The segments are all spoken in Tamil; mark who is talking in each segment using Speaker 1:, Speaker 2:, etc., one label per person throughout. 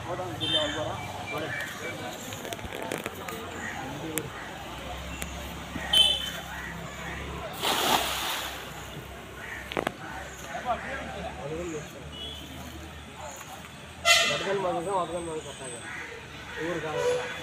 Speaker 1: வடகன் மாதிரி தான் வடகன் மாதிரி கட்டாங்க ஊருக்காக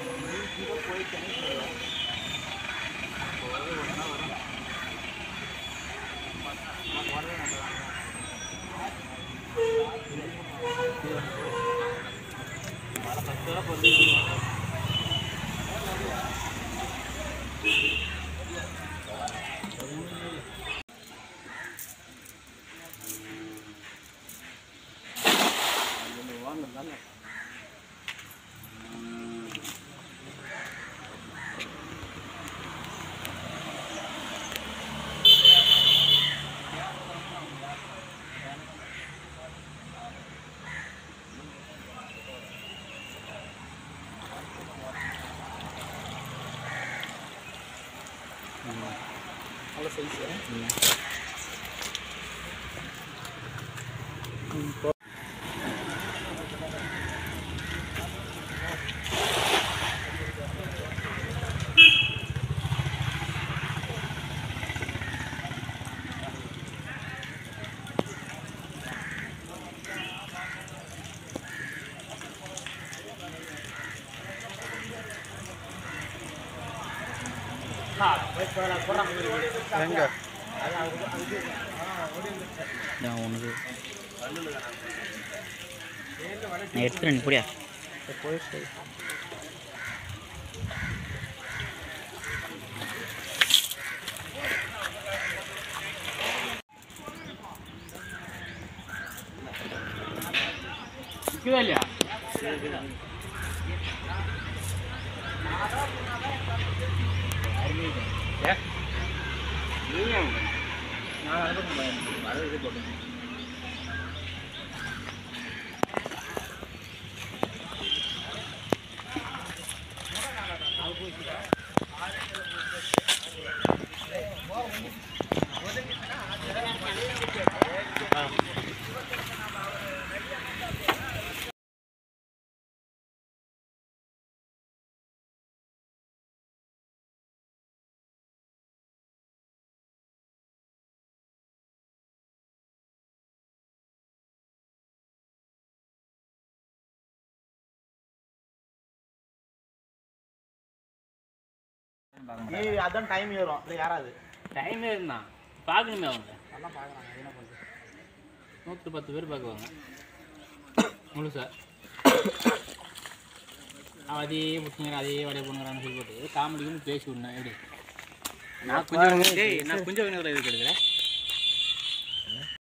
Speaker 1: நல்ல சைஸ்
Speaker 2: எங்க
Speaker 3: நான் உனக்கு நான் எடுத்துறேன் நீ போடியா
Speaker 2: போயிடுச்சு
Speaker 1: இருக்குதா இல்லையா
Speaker 2: ஏய் அதான் டைம் ஏறும் இல்லை யாராது
Speaker 1: டைமே இருந்தான் பார்க்கணுமே அவங்க
Speaker 2: நல்லா பார்க்குறாங்க என்ன பண்ணுறது
Speaker 1: நூற்றி பத்து பேர் பார்க்குவாங்க முழுசா அவன் அதே பிடிச்சிங்கிறான் அதே வடைய பண்ணுறான்னு சொல்லி போட்டு காமெடிக்குன்னு பேசி விடணும் எப்படி நான் கொஞ்சம் டேய் நான் கொஞ்சம் இதில் இருக்கு எடுக்கிறேன்